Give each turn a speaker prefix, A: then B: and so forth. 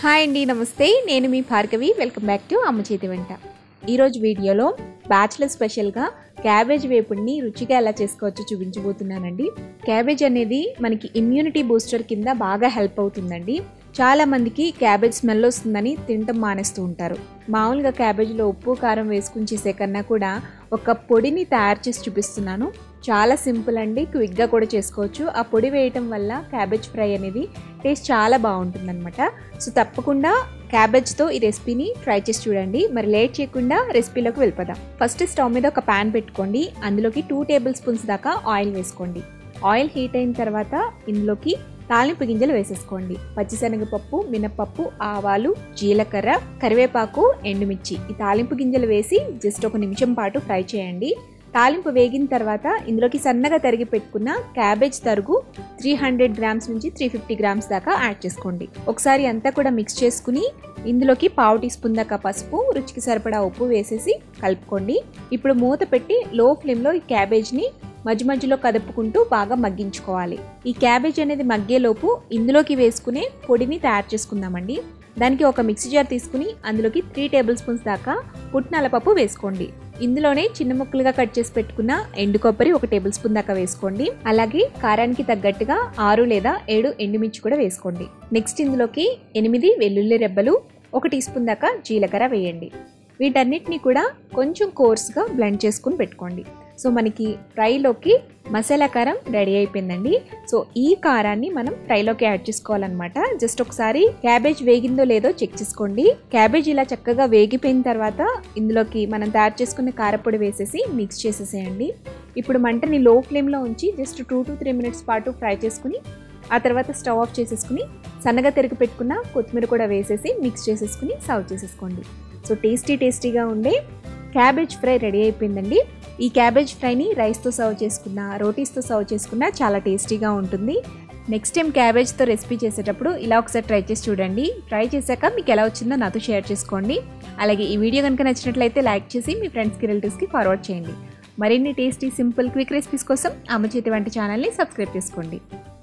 A: hi అండి నమస్తే నేను మీ భార్గవి వెల్కమ్ బ్యాక్ టు అమ్మ చేతి వంట ఈరోజు వీడియోలో బ్యాచిలర్ స్పెషల్గా క్యాబేజ్ వేపుడిని రుచిగా ఎలా చేసుకోవచ్చో చూపించబోతున్నానండి క్యాబేజ్ అనేది మనకి ఇమ్యూనిటీ బూస్టర్ కింద బాగా హెల్ప్ అవుతుందండి చాలా మందికి క్యాబేజ్ స్మెల్ వస్తుందని తినటం మానేస్తూ ఉంటారు మామూలుగా క్యాబేజ్లో ఉప్పు కారం వేసుకుని చేసే కన్నా కూడా ఒక పొడిని తయారు చేసి చూపిస్తున్నాను చాలా సింపుల్ అండి క్విక్గా కూడా చేసుకోవచ్చు ఆ పొడి వేయటం వల్ల క్యాబేజ్ ఫ్రై అనేది టేస్ట్ చాలా బాగుంటుందన్నమాట సో తప్పకుండా క్యాబేజ్తో ఈ రెసిపీని ట్రై చేసి చూడండి మరి లేట్ చేయకుండా రెసిపీలోకి వెళ్ళిపోదాం ఫస్ట్ స్టవ్ మీద ఒక ప్యాన్ పెట్టుకోండి అందులోకి టూ టేబుల్ స్పూన్స్ దాకా ఆయిల్ వేసుకోండి ఆయిల్ హీట్ అయిన తర్వాత ఇందులోకి తాలింపు గింజలు వేసేసుకోండి పచ్చిశనగపప్పు మినపప్పు ఆవాలు జీలకర్ర కరివేపాకు ఎండుమిర్చి ఈ తాలింపు గింజలు వేసి జస్ట్ ఒక నిమిషం పాటు ఫ్రై చేయండి తాలింపు వేగిన తర్వాత ఇందులోకి సన్నగా తరిగి పెట్టుకున్న క్యాబేజ్ తరుగు త్రీ హండ్రెడ్ గ్రామ్స్ నుంచి త్రీ ఫిఫ్టీ గ్రామ్స్ దాకా యాడ్ చేసుకోండి ఒకసారి అంతా కూడా మిక్స్ చేసుకుని ఇందులోకి పావు టీ స్పూన్ దాకా పసుపు రుచికి సరిపడా ఉప్పు వేసేసి కలుపుకోండి ఇప్పుడు మూత పెట్టి లో ఫ్లేమ్లో ఈ క్యాబేజ్ని మధ్య మధ్యలో కదుపుకుంటూ బాగా మగ్గించుకోవాలి ఈ క్యాబేజ్ అనేది మగ్గేలోపు ఇందులోకి వేసుకునే పొడిని తయారు చేసుకుందామండి దానికి ఒక మిక్సీ జార్ తీసుకుని అందులోకి త్రీ టేబుల్ స్పూన్స్ దాకా పుట్నాల పప్పు వేసుకోండి ఇందులోనే చిన్న ముక్కలుగా కట్ చేసి పెట్టుకున్న ఎండు కొబ్బరి ఒక టేబుల్ స్పూన్ దాకా వేసుకోండి అలాగే కారానికి తగ్గట్టుగా ఆరు లేదా ఏడు ఎండుమిర్చి కూడా వేసుకోండి నెక్స్ట్ ఇందులోకి ఎనిమిది వెల్లుల్లి రెబ్బలు ఒక టీ స్పూన్ దాకా జీలకర్ర వేయండి వీటన్నిటిని కూడా కొంచెం కోర్స్గా బ్లెండ్ చేసుకుని పెట్టుకోండి సో మనకి ఫ్రైలోకి మసాలా కారం రెడీ అయిపోయిందండి సో ఈ కారాన్ని మనం ఫ్రైలోకి యాడ్ చేసుకోవాలన్నమాట జస్ట్ ఒకసారి క్యాబేజ్ వేగిందో లేదో చెక్ చేసుకోండి క్యాబేజ్ ఇలా చక్కగా వేగిపోయిన తర్వాత ఇందులోకి మనం తయారు చేసుకున్న కారపొడి వేసేసి మిక్స్ చేసేసేయండి ఇప్పుడు మంటని లో ఫ్లేమ్లో ఉంచి just two to three minutes పాటు ఫ్రై చేసుకుని ఆ తర్వాత స్టవ్ ఆఫ్ చేసేసుకుని సన్నగా తెరిగి పెట్టుకున్న కొత్తిమీర కూడా వేసేసి మిక్స్ చేసేసుకుని సర్వ్ చేసేసుకోండి సో టేస్టీ టేస్టీగా ఉండే క్యాబేజ్ ఫ్రై రెడీ అయిపోయిందండి ఈ క్యాబేజ్ ఫ్రైని రైస్తో సర్వ్ చేసుకున్న రోటీస్తో సర్వ్ చేసుకున్న చాలా టేస్టీగా ఉంటుంది నెక్స్ట్ టైం క్యాబేజ్తో రెసిపీ చేసేటప్పుడు ఇలా ఒకసారి ట్రై చేసి చూడండి ట్రై చేశాక మీకు ఎలా వచ్చిందో నాతో షేర్ చేసుకోండి అలాగే ఈ వీడియో కనుక నచ్చినట్లయితే లైక్ చేసి మీ ఫ్రెండ్స్కి రిలేటివ్స్కి ఫార్వర్డ్ చేయండి మరిన్ని టేస్టీ సింపుల్ క్విక్ రెసిపీస్ కోసం అమ్మ చేతి వంట ఛానల్ని సబ్స్క్రైబ్ చేసుకోండి